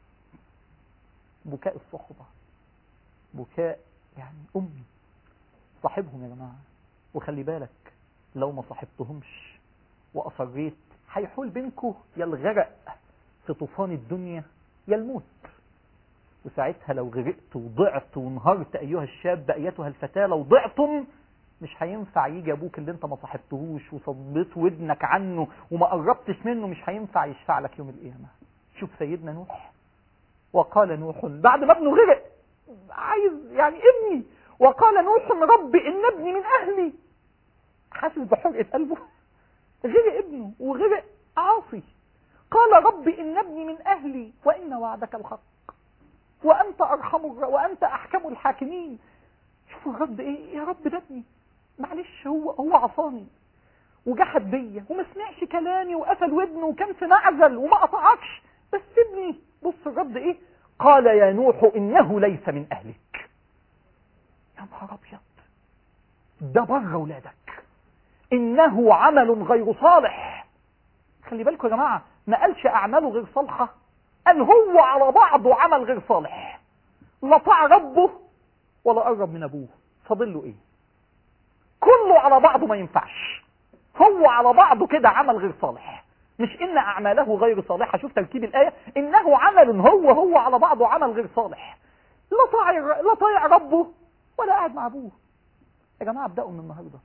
بكاء الصحبة بكاء يعني أمي صاحبهم يا جماعة وخلي بالك لو ما صاحبتهمش وأصريت هيحول بينكم يا الغرق في طوفان الدنيا يا الموت وساعتها لو غرقت وضعت وانهارت أيها الشاب أيتها الفتاة لو ضعتم مش هينفع يجي ابوك اللي انت ما صاحبتهوش وصبيت ودنك عنه وما قربتش منه مش هينفع يشفع لك يوم القيامه شوف سيدنا نوح وقال نوح بعد ما ابنه غرق عايز يعني ابني وقال نوح رب ان ابني من اهلي حاسس بحرقه قلبه غرق ابنه وغرق عاصي قال رب ان ابني من اهلي وان وعدك الحق وانت ارحم وانت احكم الحاكمين شوفوا يا رب ايه يا رب ده ابني معلش هو هو عصاني وجحد بيا وما سمعش كلامي وقفل ودنه وكان في معزل وما قطعكش بس ابني بص الرد ايه قال يا نوح انه ليس من اهلك يا نهار ابيض ده بره ولادك انه عمل غير صالح خلي بالكم يا جماعه ما قالش اعماله غير صالحه قال هو على بعضه عمل غير صالح لا طاع ربه ولا قرب من ابوه فاضل له ايه كله على بعضه ما ينفعش هو على بعضه كده عمل غير صالح مش ان اعماله غير صالحه شوف تركيب الايه انه عمل هو هو على بعضه عمل غير صالح لا طايع لا طايع ربه ولا قاعد مع ابوه يا جماعه ابداوا من النهارده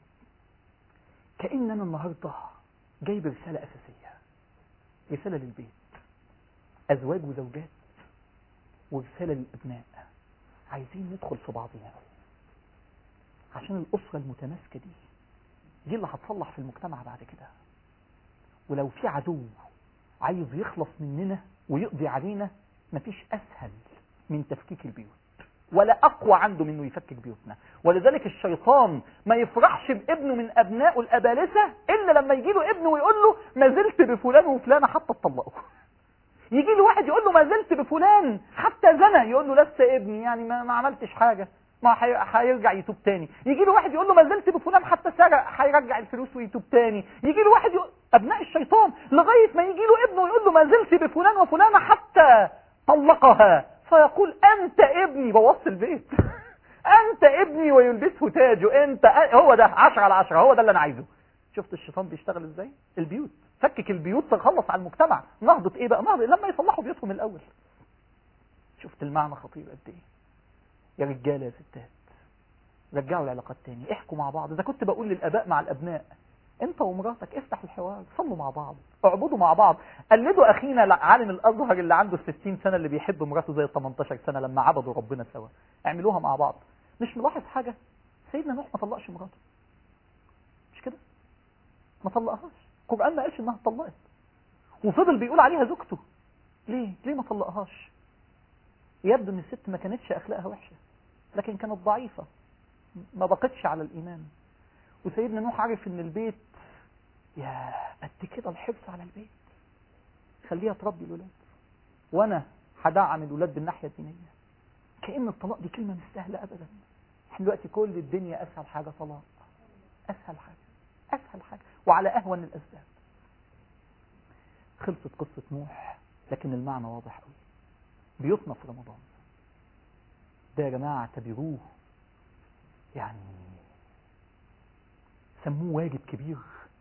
كان انا النهارده جايب رساله اساسيه رساله للبيت ازواج وزوجات ورساله للابناء عايزين ندخل في بعضنا عشان الاسره المتماسكه دي دي اللي هتصلح في المجتمع بعد كده ولو في عدو عايز يخلص مننا ويقضي علينا مفيش اسهل من تفكيك البيوت ولا اقوى عنده منه يفكك بيوتنا ولذلك الشيطان ما يفرحش بابنه من ابنائه الابالسه الا لما يجي له ابنه ويقول له ما زلت بفلان وفلانه حتى تطلقوا يجي له واحد يقول له ما زلت بفلان حتى زنى يقول له لست ابني يعني ما, ما عملتش حاجه ما هيرجع يتوب تاني يجي له واحد يقول له ما زلت بفلان حتى سرق هيرجع الفلوس ويتوب تاني يجي له واحد يقول ابناء الشيطان لغايه ما يجي له ابنه ويقول له ما زلت بفلان وفلانه حتى طلقها فيقول انت ابني بوص البيت انت ابني ويلبسه تاجه انت هو ده عشرة على عشرة هو ده اللي انا عايزه شفت الشيطان بيشتغل ازاي البيوت فكك البيوت تخلص على المجتمع نهضة ايه بقى نهضة لما يصلحوا بيوتهم الاول شفت المعنى خطير قد ايه يا رجاله يا ستات رجعوا العلاقات تاني احكوا مع بعض اذا كنت بقول للاباء مع الابناء انت ومراتك افتح الحوار صلوا مع بعض اعبدوا مع بعض قلدوا اخينا عالم الازهر اللي عنده 60 سنه اللي بيحب مراته زي 18 سنه لما عبدوا ربنا سوا اعملوها مع بعض مش ملاحظ حاجه سيدنا نوح ما طلقش مراته مش كده ما طلقهاش القران ما قالش انها اتطلقت وفضل بيقول عليها زوجته ليه ليه ما طلقهاش يبدو ان الست ما كانتش اخلاقها وحشه لكن كانت ضعيفه ما بقتش على الايمان وسيدنا نوح عارف ان البيت يا قد كده الحرص على البيت خليها تربي الولاد وانا هدعم الولاد بالناحيه الدينيه كأن الطلاق دي كلمه مش سهله ابدا احنا دلوقتي كل الدنيا اسهل حاجه طلاق اسهل حاجه اسهل حاجه وعلى اهون الاسباب خلصت قصه نوح لكن المعنى واضح قوي بيوتنا في رمضان ده يا جماعه اعتبروه يعني سموه واجب كبير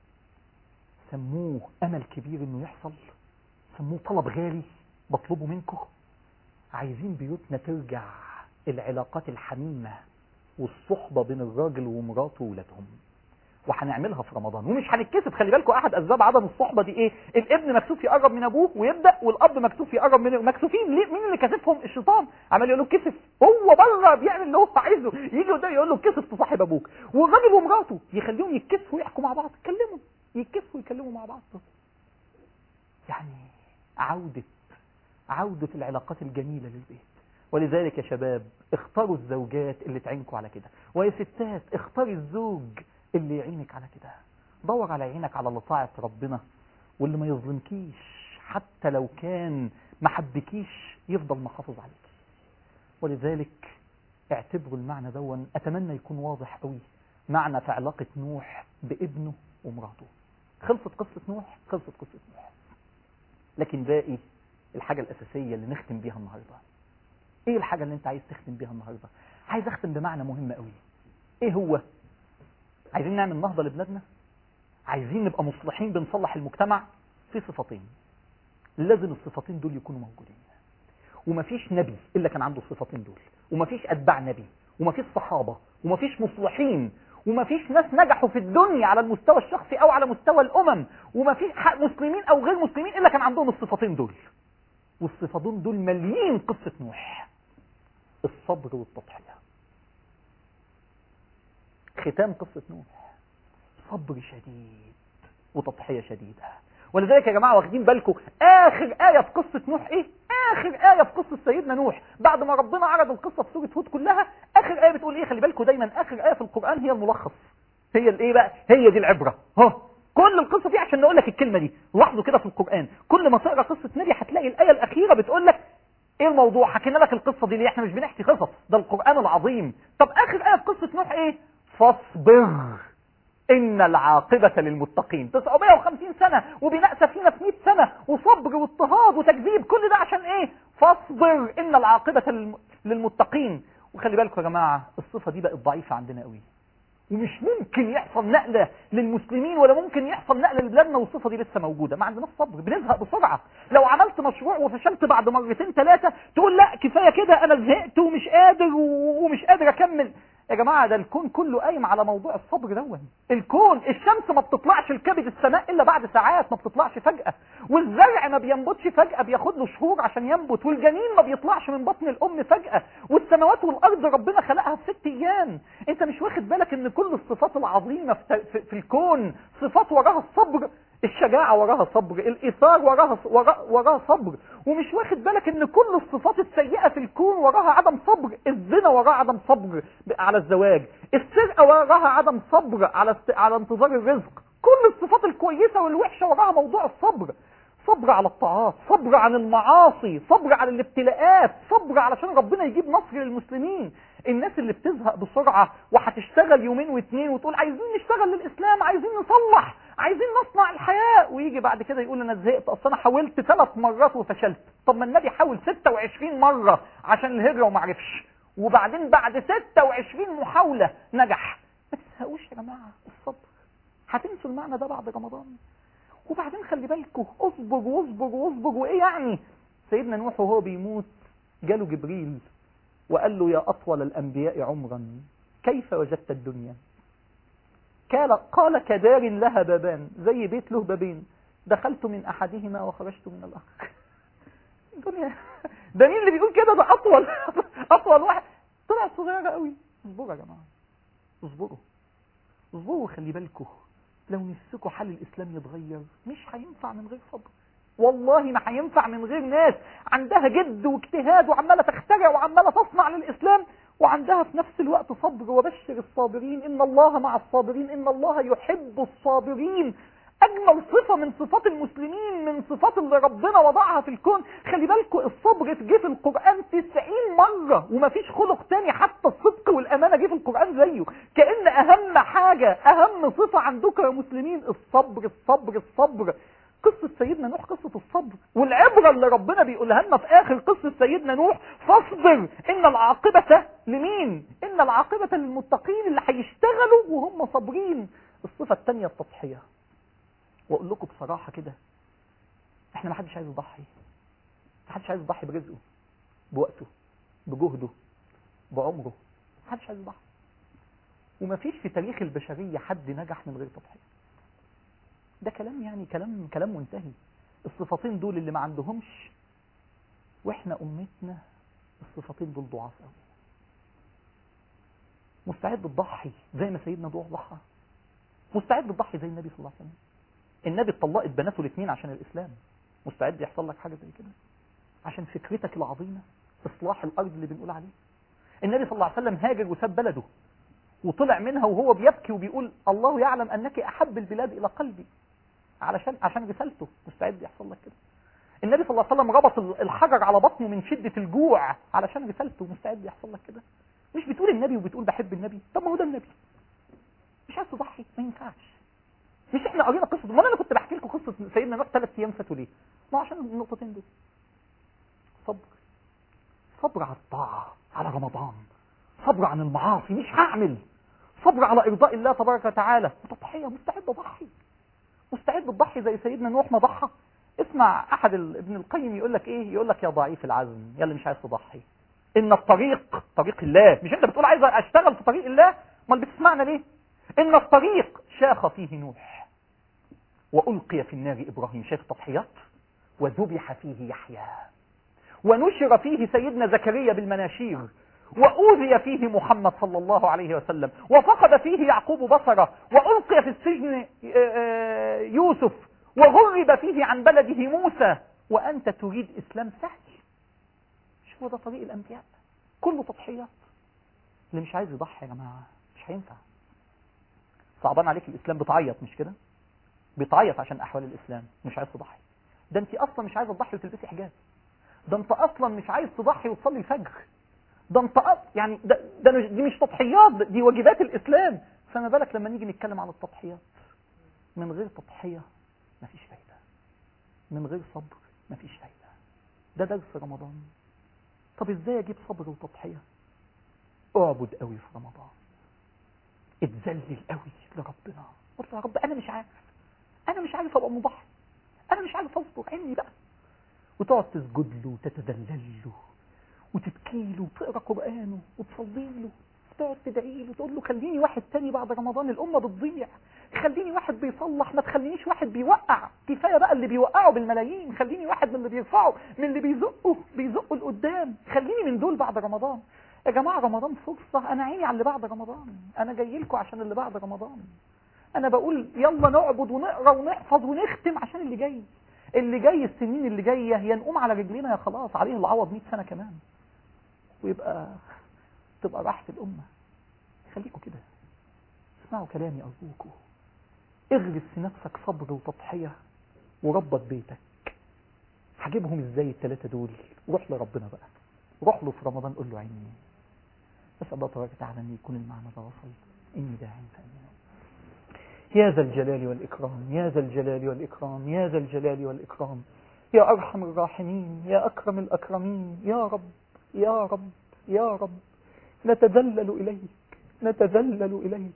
سموه امل كبير انه يحصل سموه طلب غالي بطلبه منكم عايزين بيوتنا ترجع العلاقات الحميمة والصحبة بين الراجل ومراته وولادهم وهنعملها في رمضان ومش هنتكسف خلي بالكم احد اسباب عدم الصحبه دي ايه الابن مكسوف يقرب من ابوه ويبدا والاب مكسوف يقرب من مكسوفين ليه مين اللي كسفهم الشيطان عمال يقول له كسف هو بره بيعمل اللي هو عايزه يجي قدام يقول له كسف تصاحب ابوك والراجل ومراته يخليهم يتكسفوا يحكوا مع بعض يتكلموا يتكسفوا يتكلموا مع بعض يعني عوده عوده العلاقات الجميله للبيت ولذلك يا شباب اختاروا الزوجات اللي تعينكوا على كده ويا ستات اختاري الزوج اللي يعينك على كده دور على عينك على اللي طاعة ربنا واللي ما يظلمكيش حتى لو كان ما حبكيش يفضل محافظ عليك ولذلك اعتبروا المعنى دون اتمنى يكون واضح قوي معنى في علاقة نوح بابنه ومراته خلصت قصة نوح خلصت قصة نوح لكن باقي الحاجة الأساسية اللي نختم بيها النهاردة ايه الحاجة اللي انت عايز تختم بيها النهاردة عايز اختم بمعنى مهم قوي ايه هو عايزين نعمل نهضة لبلادنا عايزين نبقى مصلحين بنصلح المجتمع في صفتين لازم الصفتين دول يكونوا موجودين ومفيش نبي إلا كان عنده الصفتين دول ومفيش أتباع نبي ومفيش صحابة ومفيش مصلحين ومفيش ناس نجحوا في الدنيا على المستوى الشخصي أو على مستوى الأمم ومفيش مسلمين أو غير مسلمين إلا كان عندهم الصفتين دول والصفتين دول مليين قصة نوح الصبر والتضحية ختام قصة نوح صبر شديد وتضحية شديدة ولذلك يا جماعة واخدين بالكم آخر آية في قصة نوح إيه؟ آخر آية في قصة سيدنا نوح بعد ما ربنا عرض القصة في سورة هود كلها آخر آية بتقول إيه خلي بالكم دايما آخر آية في القرآن هي الملخص هي الإيه بقى؟ هي دي العبرة ها كل القصة دي عشان نقول لك الكلمة دي لاحظوا كده في القرآن كل ما تقرا قصة نبي هتلاقي الآية الأخيرة بتقول لك ايه الموضوع حكينا لك القصة دي ليه احنا مش بنحكي قصص ده القرآن العظيم طب آخر آية في قصة نوح ايه فاصبر إن العاقبة للمتقين 950 سنة وبناء سفينة في 100 سنة وصبر واضطهاد وتكذيب كل ده عشان إيه فاصبر إن العاقبة للمتقين وخلي بالكم يا جماعة الصفة دي بقت ضعيفة عندنا قوي ومش ممكن يحصل نقلة للمسلمين ولا ممكن يحصل نقلة لبلادنا والصفة دي لسه موجودة ما عندناش صبر بنزهق بسرعة لو عملت مشروع وفشلت بعد مرتين ثلاثة تقول لا كفاية كده أنا زهقت ومش قادر ومش قادر أكمل يا جماعة ده الكون كله قايم على موضوع الصبر دون الكون الشمس ما بتطلعش لكبد السماء إلا بعد ساعات ما بتطلعش فجأة والزرع ما بينبتش فجأة بياخد له شهور عشان ينبت والجنين ما بيطلعش من بطن الأم فجأة والسماوات والأرض ربنا خلقها في ست أيام أنت مش واخد بالك إن كل الصفات العظيمة في, في, في الكون صفات وراها الصبر الشجاعة وراها صبر الإثار وراها وراها صبر ومش واخد بالك ان كل الصفات السيئة في الكون وراها عدم صبر الزنا وراها عدم صبر على الزواج السرقة وراها عدم صبر على است... على انتظار الرزق كل الصفات الكويسة والوحشة وراها موضوع الصبر صبر على الطاعات صبر عن المعاصي صبر على الابتلاءات صبر علشان ربنا يجيب نصر للمسلمين الناس اللي بتزهق بسرعة وهتشتغل يومين واثنين وتقول عايزين نشتغل للإسلام عايزين نصلح عايزين نصنع الحياة ويجي بعد كده يقول انا زهقت اصل انا حاولت ثلاث مرات وفشلت طب ما النبي حاول 26 مرة عشان الهجرة وما عرفش وبعدين بعد 26 محاولة نجح ما تزهقوش يا جماعة الصبر هتنسوا المعنى ده بعد رمضان وبعدين خلي بالكوا اصبر واصبر واصبر وايه يعني سيدنا نوح وهو بيموت جاله جبريل وقال له يا اطول الانبياء عمرا كيف وجدت الدنيا قال قال كدار لها بابان زي بيت له بابين دخلت من احدهما وخرجت من الاخر الدنيا ده مين اللي بيقول كده ده اطول اطول واحد طلع صغيره قوي اصبروا يا جماعه اصبروا اصبروا وخلي بالكم لو نفسكم حال الاسلام يتغير مش هينفع من غير صبر والله ما هينفع من غير ناس عندها جد واجتهاد وعماله تخترع وعماله تصنع للاسلام وعندها في نفس الوقت صبر وبشر الصابرين ان الله مع الصابرين ان الله يحب الصابرين اجمل صفه من صفات المسلمين من صفات اللي ربنا وضعها في الكون خلي بالكم الصبر جه في القران 90 مره ومفيش خلق تاني حتى الصدق والامانه جه في القران زيه كان اهم حاجه اهم صفه عندكم يا مسلمين الصبر الصبر الصبر قصة سيدنا نوح قصة الصبر والعبرة اللي ربنا بيقولها لنا في آخر قصة سيدنا نوح فاصبر إن العاقبة لمين إن العاقبة للمتقين اللي هيشتغلوا وهم صابرين الصفة الثانية التضحية وأقول لكم بصراحة كده إحنا ما حدش عايز يضحي ما حدش عايز يضحي برزقه بوقته بجهده بعمره ما حدش عايز يضحي وما فيش في تاريخ البشرية حد نجح من غير تضحية ده كلام يعني كلام كلام منتهي الصفتين دول اللي ما عندهمش واحنا امتنا الصفتين دول ضعاف قوي مستعد تضحي زي ما سيدنا نوح ضحى مستعد تضحي زي النبي صلى الله عليه وسلم النبي اتطلقت بناته الاثنين عشان الاسلام مستعد يحصل لك حاجه زي كده عشان فكرتك العظيمه اصلاح الارض اللي بنقول عليه النبي صلى الله عليه وسلم هاجر وساب بلده وطلع منها وهو بيبكي وبيقول الله يعلم انك احب البلاد الى قلبي علشان عشان رسالته مستعد يحصل لك كده النبي صلى الله عليه وسلم ربط الحجر على بطنه من شدة الجوع علشان رسالته مستعد يحصل لك كده مش بتقول النبي وبتقول بحب النبي طب ما هو ده النبي مش عايز تضحي ما ينفعش مش احنا قرينا قصه ما انا كنت بحكي لكم قصه سيدنا نوح ثلاث ايام فاتوا ليه ما عشان النقطتين دول صبر صبر على الطاعه على رمضان صبر عن المعاصي مش هعمل صبر على ارضاء الله تبارك وتعالى وتضحيه مستعد اضحي مستعد تضحي زي سيدنا نوح ما ضحى اسمع احد ابن القيم يقول لك ايه يقول لك يا ضعيف العزم يا اللي مش عايز تضحي ان الطريق طريق الله مش انت بتقول عايز اشتغل في طريق الله امال بتسمعنا ليه ان الطريق شاخ فيه نوح والقي في النار ابراهيم شايف تضحيات وذبح فيه يحيى ونشر فيه سيدنا زكريا بالمناشير وأوذي فيه محمد صلى الله عليه وسلم وفقد فيه يعقوب بصره وألقي في السجن يوسف وغرب فيه عن بلده موسى وأنت تريد إسلام سهل مش هو ده طريق الأنبياء كله تضحيات اللي مش عايز يضحي يا جماعة مش هينفع صعبان عليك الإسلام بتعيط مش كده بتعيط عشان أحوال الإسلام مش عايز تضحي ده أنت أصلا مش عايز تضحي وتلبسي حجاب ده أنت أصلا مش عايز تضحي وتصلي الفجر ده انت يعني ده, ده دي مش تضحيات دي واجبات الاسلام فما بالك لما نيجي نتكلم على التضحيات من غير تضحيه مفيش فايده من غير صبر مفيش فايده ده درس رمضان طب ازاي اجيب صبر وتضحيه اعبد قوي في رمضان اتذلل قوي لربنا قلت يا رب انا مش عارف انا مش عارف ابقى مضحي انا مش عارف اصبر عيني بقى وتقعد تسجد له وتتذلل له وتبكي له وتقرا قرانه وتصلي له وتقعد تدعي له تقول له خليني واحد تاني بعد رمضان الامه بتضيع خليني واحد بيصلح ما تخلينيش واحد بيوقع كفايه بقى اللي بيوقعوا بالملايين خليني واحد من اللي بيرفعوا من اللي بيزقوا بيزقوا لقدام خليني من دول بعد رمضان يا جماعه رمضان فرصه انا عيني على اللي بعد رمضان انا جاي لكم عشان اللي بعد رمضان انا بقول يلا نعبد ونقرا ونحفظ ونختم عشان اللي جاي اللي جاي السنين اللي جايه يا نقوم على رجلينا يا خلاص عليه العوض 100 سنه كمان ويبقى تبقى راحة الأمة خليكوا كده اسمعوا كلامي أرجوكوا اغرس في نفسك صبر وتضحية وربط بيتك هجيبهم ازاي الثلاثة دول روح لربنا بقى روح له في رمضان قول له عيني بس الله تبارك وتعالى ان يكون المعنى ده وصل اني داع فامين يا ذا الجلال والإكرام يا ذا الجلال والإكرام يا ذا الجلال والإكرام يا أرحم الراحمين يا أكرم الأكرمين يا رب يا رب يا رب نتذلل إليك نتذلل إليك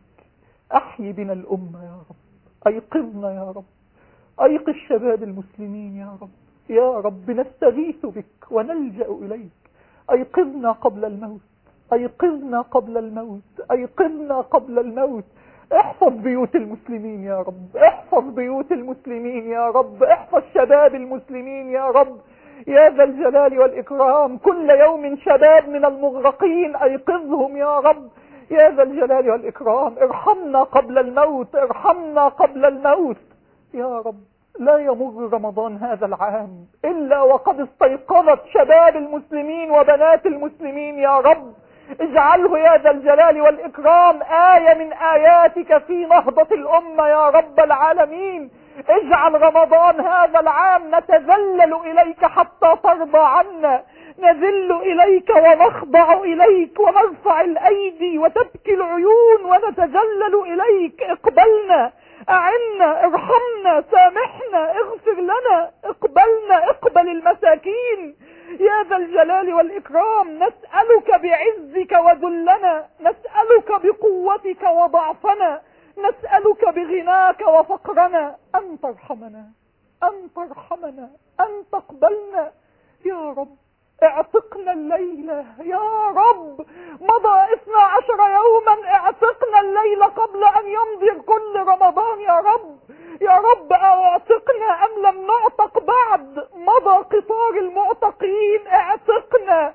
أحي بنا الأمة يا رب أيقظنا يا رب أيقظ شباب المسلمين يا رب يا رب نستغيث بك ونلجأ إليك أيقظنا قبل الموت أيقظنا قبل الموت أيقظنا قبل الموت احفظ بيوت المسلمين يا رب احفظ بيوت المسلمين يا رب احفظ شباب المسلمين يا رب يا ذا الجلال والإكرام كل يوم شباب من المغرقين أيقظهم يا رب يا ذا الجلال والإكرام ارحمنا قبل الموت ارحمنا قبل الموت يا رب لا يمر رمضان هذا العام إلا وقد استيقظت شباب المسلمين وبنات المسلمين يا رب اجعله يا ذا الجلال والإكرام آية من آياتك في نهضة الأمة يا رب العالمين اجعل رمضان هذا العام نتذلل إليك حتى ترضى عنا نذل إليك ونخضع إليك ونرفع الأيدي وتبكي العيون ونتذلل إليك اقبلنا أعنا ارحمنا سامحنا اغفر لنا اقبلنا اقبل المساكين يا ذا الجلال والإكرام نسألك بعزك وذلنا نسألك بقوتك وضعفنا نسألك بغناك وفقرنا أن ترحمنا أن ترحمنا أن تقبلنا يا رب اعتقنا الليلة يا رب مضى اثنى عشر يوما اعتقنا الليلة قبل ان يمضي كل رمضان يا رب يا رب اعتقنا ام لم نعتق بعد مضى قطار المعتقين اعتقنا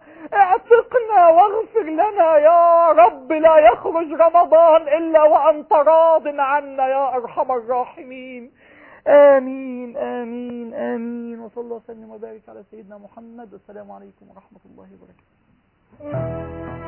اعتقنا واغفر لنا يا رب لا يخرج رمضان الا وانت راض عنا يا ارحم الراحمين آمين آمين آمين وصلى الله وسلم وبارك على سيدنا محمد والسلام عليكم ورحمة الله وبركاته